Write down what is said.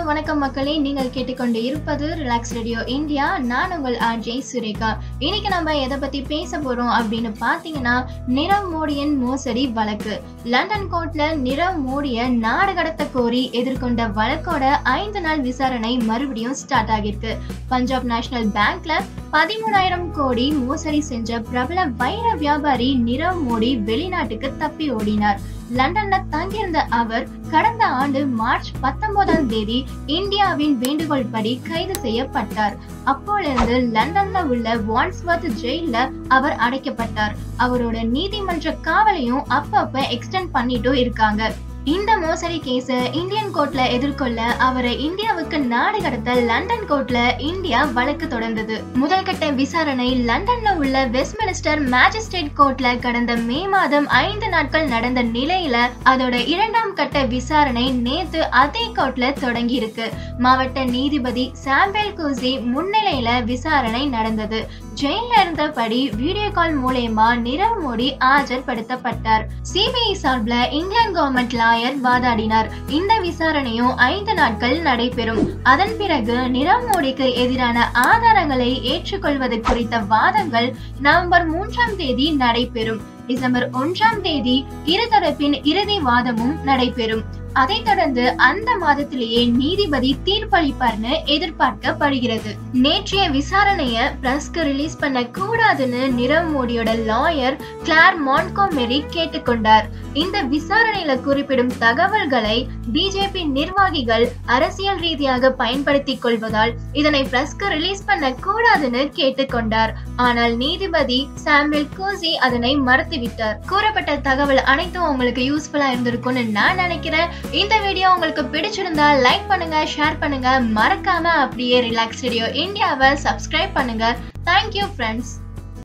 வணக்கம் மக்களே நீங்கள் கேட்டுக்கொண்டு இருப்பது ரிலாக்ஸ் ரேடியோ இந்தியா நான் உங்கள் ஆர்ஜே சுரேகா இன்னைக்கு நம்ம எதை பத்தி பேச போறோம் அப்படின்னு பாத்தீங்கன்னா நிரவ் மோடியின் மோசடி வழக்கு லண்டன் கோர்ட்ல நிரவ் மோடிய நாடு கடத்த கோரி எதிர்கொண்ட வழக்கோட ஐந்து நாள் விசாரணை மறுபடியும் ஸ்டார்ட் ஆகிருக்கு பஞ்சாப் நேஷனல் பேங்க்ல பதிமூணாயிரம் கோடி மோசடி செஞ்ச பிரபல வைர வியாபாரி நிரவ் மோடி வெளிநாட்டுக்கு தப்பி ஓடினார் லண்டன்ல தங்கியிருந்த அவர் கடந்த ஆண்டு மார்ச் பத்தொன்பதாம் தேதி இந்தியாவின் வேண்டுகோள் படி கைது செய்யப்பட்டார் அப்போலிருந்து லண்டன்ல உள்ள வான்ஸ்வர்த் ஜெயில அவர் அடைக்கப்பட்டார் அவரோட நீதிமன்ற காவலையும் அப்பப்ப எக்ஸ்டெண்ட் பண்ணிட்டும் இருக்காங்க இந்த மோசடி கேஸ இந்தியன் கோர்ட்ல எதிர்கொள்ள அவரை இந்தியாவுக்கு நாடு கடத்த லண்டன் கோர்ட்ல இந்தியா வழக்கு தொடர்ந்தது முதல் கட்ட விசாரணை லண்டன்ல உள்ள வெஸ்ட்மினிஸ்டர் மேஜிஸ்ட்ரேட் கோர்ட்ல கடந்த மே மாதம் ஐந்து நாட்கள் நடந்த நிலையில அதோட இரண்டாம் கட்ட விசாரணை நேத்து அதே கோர்ட்ல தொடங்கி இருக்கு மாவட்ட நீதிபதி சாம்பேல் கூசி முன்னிலையில விசாரணை நடந்தது ஜெயில இருந்தபடி வீடியோ கால் மூலயமா நிரவ் மோடி ஆஜர்படுத்தப்பட்டார் சிபிஐ சார்பில் இங்கிலாந்து கவர்மெண்ட் லாயர் வாதாடினார் இந்த விசாரணையும் ஐந்து நாட்கள் நடைபெறும் அதன் பிறகு நிரவ் மோடிக்கு எதிரான ஆதாரங்களை ஏற்றுக்கொள்வது குறித்த வாதங்கள் நவம்பர் மூன்றாம் தேதி நடைபெறும் டிசம்பர் ஒன்றாம் தேதி இருதரப்பின் இறுதி வாதமும் நடைபெறும் அதைத் தொடர்ந்து அந்த மாதத்திலேயே நீதிபதி தீர்ப்பளிப்பார்னு எதிர்பார்க்கப்படுகிறது நேற்றைய விசாரணைய பிரஸ்க்கு ரிலீஸ் பண்ண கூடாதுன்னு நிரவ் மோடியோட லாயர் கிளார் மான்கோமெரி கேட்டுக்கொண்டார் இந்த விசாரணையில குறிப்பிடும் தகவல்களை பிஜேபி நிர்வாகிகள் அரசியல் ரீதியாக பயன்படுத்திக் கொள்வதால் இதனை பிரஸ்க்கு ரிலீஸ் பண்ண கூடாதுன்னு கேட்டுக்கொண்டார் ஆனால் நீதிபதி சாம்பிள் கூசி அதனை மறுத்துவிட்டார் கூறப்பட்ட தகவல் அனைத்தும் உங்களுக்கு யூஸ்ஃபுல்லா இருந்திருக்கும்னு நான் நினைக்கிறேன் இந்த வீடியோ உங்களுக்கு பிடிச்சிருந்தா லைக் பண்ணுங்க ஷேர் பண்ணுங்க மறக்காம அப்படியே ரிலாக்ஸ் ஸ்டுடியோ இந்தியாவை சப்ஸ்கிரைப் பண்ணுங்க தேங்க்யூ ஃப்ரெண்ட்ஸ்